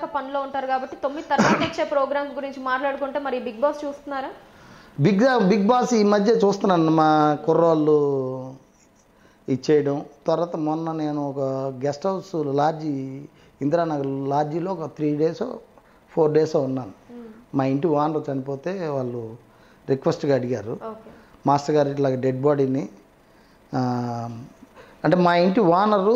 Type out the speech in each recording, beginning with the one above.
దాకా పనిలో ఉంటారు కాబట్టి తొమ్మిది తర్వాత వచ్చే ప్రోగ్రామ్స్ గురించి మాట్లాడుకుంటే మరి బిగ్ బాస్ చూస్తున్నారా బిగ్ బిగ్ బాస్ ఈ మధ్య చూస్తున్నాను మా కుర్రోళ్ళు ఇచ్చేయడం తర్వాత మొన్న నేను ఒక గెస్ట్ హౌస్ లాడ్జీ ఇందిరానగర్ లాడ్జీలో ఒక త్రీ డేస్ ఫోర్ డేస్ ఉన్నాను మా ఇంటి ఓనర్ చనిపోతే వాళ్ళు రిక్వెస్ట్గా అడిగారు ఓకే మాస్టర్ గారు ఇట్లా డెడ్ బాడీని ఆ, అంటే మా ఇంటి ఓనరు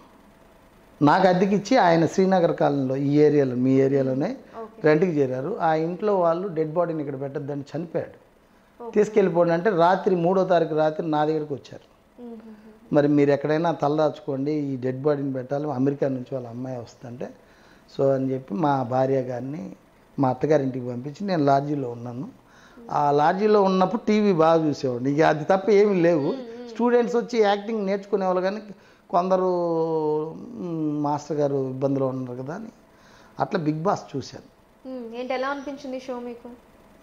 నాకు అద్దెకిచ్చి ఆయన శ్రీనగర్ కాలనీలో ఈ ఏరియాలో మీ ఏరియాలోనే ఓకే రెంట్కి చేరారు ఆ ఇంట్లో వాళ్ళు డెడ్ బాడీని ఇక్కడ పెట్టద్దని చనిపోయాడు తీసుకెళ్ళిపోండి అంటే రాత్రి మూడో తారీఖు రాత్రి నా దగ్గరికి వచ్చారు మరి మీరు ఎక్కడైనా తలదాచుకోండి ఈ డెడ్ బాడీని పెట్టాలి అమెరికా నుంచి వాళ్ళ అమ్మాయి వస్తుందంటే సో అని చెప్పి మా భార్య గారిని మా అత్తగారింటికి పంపించి నేను లాడ్జీలో ఉన్నాను ఆ లాడ్జీలో ఉన్నప్పుడు టీవీ బాగా చూసేవాడిని ఇక అది తప్ప ఏమీ లేవు స్టూడెంట్స్ వచ్చి యాక్టింగ్ నేర్చుకునేవాళ్ళు కానీ కొందరు మ్, మాస్టర్ గారు ఇబ్బందిలో ఉన్నారు కదా అని అట్లా బిగ్ బాస్ చూశాను ఉమ్, ఏంటి ఎలా అనిపించింది షో మీకు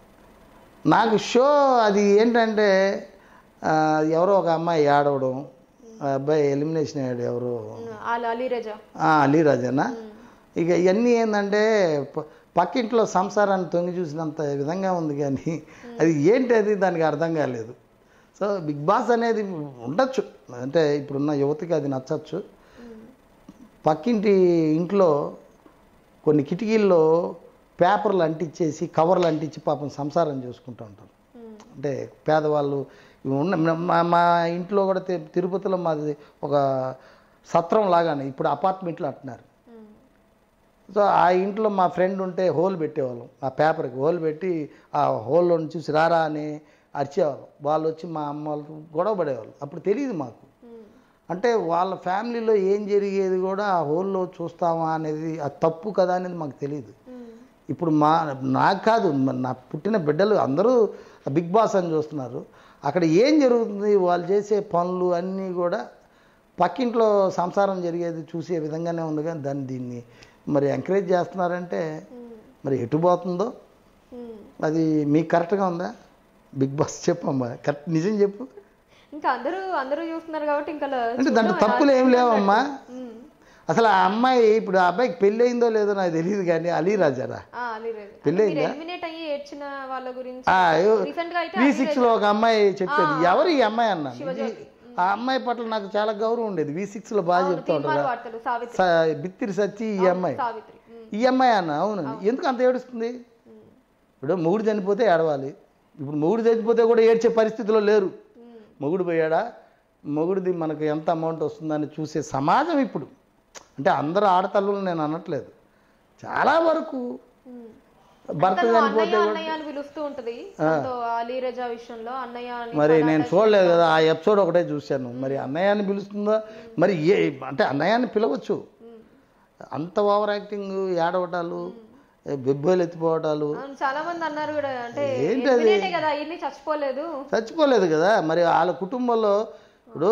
నాకు షో అది ఏంటంటే ఆ, ఎవరో ఒక అమ్మాయి ఆడవడం ఆ అబ్బాయి ఎలిమినేషన్ అయ్యాడు ఎవరో ఉమ్, అలీ అలీరజా ఆ, అలీరాజేనా ఇక ఇవన్నీ ఏంటంటే ప- పక్కింట్లో సంసారాన్ని తొంగి చూసినంత విధంగా ఉంది కానీ అది ఏంటి అది దానికి అర్థం కాలేదు సో బిగ్ బాస్ అనేది ఉండొచ్చు అంటే ఇప్పుడున్న యువతికి అది నచ్చచ్చు పక్కింటి ఇంట్లో కొన్ని కిటికీల్లో పేపర్లు అంటించేసి కవర్లు అంటించి పాపం సంసారం చేసుకుంటూ ఉంటారు ఉమ్, అంటే పేదవాళ్ళు ఇవి ఉన్న మా మా ఇంట్లో కూడా తి- తిరుపతిలో మాది ఒక సత్రం లాగానే ఇప్పుడు అపార్ట్మెంట్లు అంటున్నారు ఉమ్, సో ఆ ఇంట్లో మా ఫ్రెండ్ ఉంటే హోల్ పెట్టేవాళ్ళం ఆ పేపర్కి హోల్ పెట్టి ఆ హోల్లో చూసి రారా అని అరిచేవాళ్ళం వాళ్ళు వచ్చి మా అమ్మ వాళ్ళతో గొడవ పడేవాళ్ళు అప్పుడు తెలియదు మాకు ఉమ్, అంటే వాళ్ళ ఫ్యామిలీలో ఏం జరిగేది కూడా ఆ హోల్లో చూస్తామా అనేది అది తప్పు కదా అనేది మాకు తెలియదు ఉమ్, ఇప్పుడు మా నాకు కాదు మ- నా పుట్టిన బిడ్డలు అందరూ బిగ్ బాస్ అని చూస్తున్నారు అక్కడ ఏం జరుగుతుంది వాళ్ళు చేసే పనులు అన్నీ కూడా పక్కింట్లో సంసారం జరిగేది చూసే విధంగానే ఉంది కానీ దాన్ని దీన్ని మరి ఎంకరేజ్ చేస్తున్నారంటే ఉమ్, మరి ఎటు పోతుందో ఉమ్. అది మీకు కరెక్ట్గా ఉందా బిగ్ బాస్ చెప్పమ్మా కరెక్ట్ నిజం చెప్పు ఇంకా అందరూ అందరూ చూస్తున్నారు కాబట్టి ఇంకా అంటే దాంట్లో తప్పులు ఏం లేవమ్మా ఉమ్, అసలు ఆ అమ్మాయి ఇప్పుడు ఆ అబ్బాయికి పెళ్ళి అయిందో లేదో నాకు తెలియదు కానీ అలీ రాజారా ఆ, అలీరజా పెళ్ళి అంటే మీరు అయిందా? ఎలిమినేట్ అయ్యి ఏడ్చిన వాళ్ళ గురించి ఆ, అయ్యో, రీసెంట్ గా అయితే వి సిక్స్ లో ఒక అమ్మాయి చెప్పేది ఎవరు ఈ అమ్మాయి అన్నాను శివజ్యోతి. ఆ అమ్మాయి పట్ల నాకు చాలా గౌరవం ఉండేది వి సిక్స్ లో బాగా చెప్తా తీర్మాన ఉంటారు వార్తలు సావిత్రి స- బిత్తిరి సచ్చి ఈ అమ్మాయి సావిత్రి ఉమ్, ఈ అమ్మాయి అన్న అవును ఎందుకు అంత ఏడుస్తుంది ఇప్పుడు మొగుడు చనిపోతే ఏడవాలి ఇప్పుడు మొగుడు చనిపోతే కూడా ఏడ్చే పరిస్థితిలో లేరు ఉమ్, మొగుడు పోయాడా మొగుడిది మనకు ఎంత అమౌంట్ వస్తుందని చూసే సమాజం ఇప్పుడు అంటే అందరు ఆడతల్లులు నేను అనట్లేదు చాలా వరకు ఉమ్. భర్త తను చనిపోతే అన్నయ్య కూడా అన్నయ్య అని పిలుస్తూ ఉంటది తనతో అలీరజా విషయంలో అన్నయ్య అని మరి నేను చూడలేదు కదా ఆ ఎపిసోడ్ ఒకటే చూశాను మరి అన్నయ్యని పిలుస్తుందా మరి ఏ అంటే అన్నయ్యని పిలవచ్చు ఉమ్. అంత ఓవర్ యాక్టింగ్ ఏడవటాలు బెబ్బోలు ఎత్తిపోవటాలు అవును, చాలా మంది అన్నారు కూడా అంటే ఏంటి అది? ఎలిమినేటే కదా ఇన్ని చచ్చిపోలేదు చచ్చిపోలేదు కదా మరి వాళ్ళ కుటుంబంలో ఇప్పుడు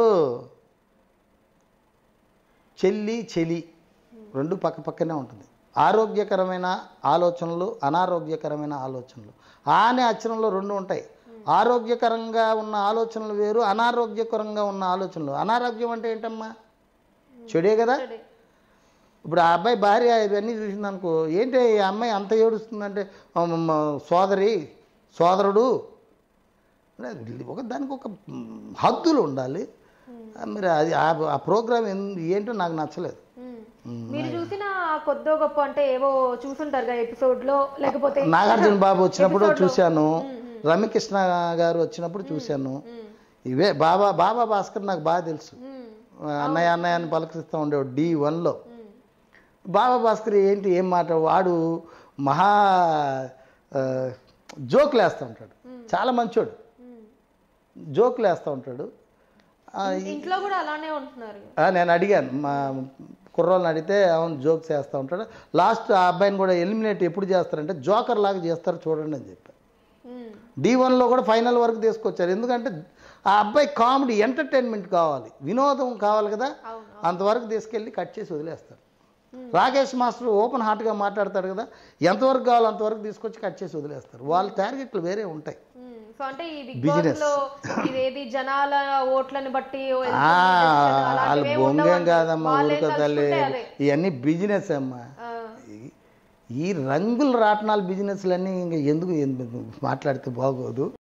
చెల్లి చెలి రెండు పక్క పక్కనే ఉంటుంది ఆరోగ్యకరమైన ఆలోచనలు అనారోగ్యకరమైన ఆలోచనలు ఆ అనే అక్షరంలో రెండు ఉంటాయి ఆరోగ్యకరంగా ఉన్న ఆలోచనలు వేరు అనారోగ్యకరంగా ఉన్న ఆలోచనలు అనారోగ్యం అంటే ఏంటమ్మా చెడే కదా సరే. ఇప్పుడు ఆ అబ్బాయి భార్య ఇవన్నీ చూసిందనుకో ఏంటి ఈ అమ్మాయి అంత ఏడుస్తుందంటే "ఆ, మ, సోదరి సోదరుడు అంటే ఒక దానికి ఒక మ్, హద్దులు ఉండాలి ఆ, మరి అది ఆ- ఆ ప్రోగ్రామ్ ఏంటో నాకు నచ్చలేదు ఉమ్. మీరు చూసిన ఆ కొద్దో గొప్ప అంటే ఏవో చూసుంటారు కదా ఎపిసోడ్ లో లేకపోతే నాగార్జున బాబు వచ్చినప్పుడు Episode లో. చూశాను మ్, రమ్యకృష్ణ గారు వచ్చినప్పుడు చూశాను ఉమ్, ఇవే బాబా బాబా భాస్కర్ నాకు బాగా తెలుసు ఉమ్, అన్నయ్య అన్నయ్య అని పలకరిస్తూ ఉండేవాడు డి వన్లో ఉమ్, బాబా భాస్కర్ ఏంటి ఏం మాట వాడు మహా ఆ, జోకులు వేస్తూ ఉంటాడు చాలా మంచోడు ఉమ్. జోకులు వేస్తూ ఉంటాడు ఆ, ఇంట్లో కూడా అలానే ఉంటున్నారు ఆ, నేను అడిగాను మా కుర్రోళ్ళని అడిగితే అవును జోక్స్ వేస్తూ ఉంటాడు లాస్ట్ ఆ అబ్బాయిని కూడా ఎలిమినేట్ ఎప్పుడు చేస్తారంటే జోకర్ లాగా చేస్తారు చూడండి అని చెప్పారు ఉమ్, డి వన్లో కూడా ఫైనల్ వరకు తీసుకొచ్చారు ఎందుకంటే ఆ అబ్బాయి కామెడీ ఎంటర్టైన్మెంట్ కావాలి వినోదం కావాలి కదా అవును అంతవరకు తీసుకెళ్ళి కట్ చేసి వదిలేస్తారు రాకేష్ మాస్టర్ ఓపెన్ హార్ట్గా మాట్లాడతాడు కదా ఎంతవరకు కావాలో అంతవరకు తీసుకొచ్చి కట్ చేసి వదిలేస్తారు వాళ్ళ టార్గెట్లు వేరే ఉంటాయి ఉమ్, సో అంటే ఈ బిగ్ Business. బాస్ లో ఇదేది జనాల ఓట్లని బట్టి ఆ, వాళ్ళు అలాంటివి ఏం బొంగేం ఉండవండి. కాదమ్మా వాళ్ళేం ఊరుక తల్లి తలుచుకుంటే అదే. ఇవన్నీ బిజినెస్ అమ్మా ఆ, ఇ- ఈ రంగుల రాట్నాల బిజినెస్లన్నీ ఇంకా ఎందుకు ఎందుకు మాట్లాడితే బాగోదు